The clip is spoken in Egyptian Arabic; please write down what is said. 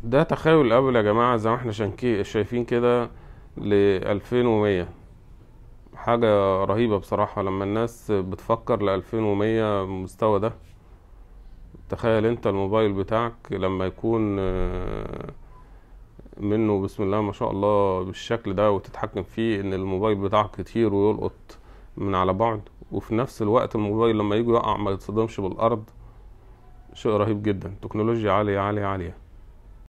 ده تخيل ابل يا جماعه زي ما احنا شانكي- شايفين كده ل 2100 حاجه رهيبه بصراحه لما الناس بتفكر ل 2100 المستوى ده تخيل انت الموبايل بتاعك لما يكون آه، منه بسم الله ما شاء الله بالشكل ده وتتحكم فيه ان الموبايل بتاعك يطير ويلقط من على بعد وفي نفس الوقت الموبايل لما يجي يقع ما يتصدمش بالارض شيء رهيب جدا تكنولوجيا عالية عالية عالية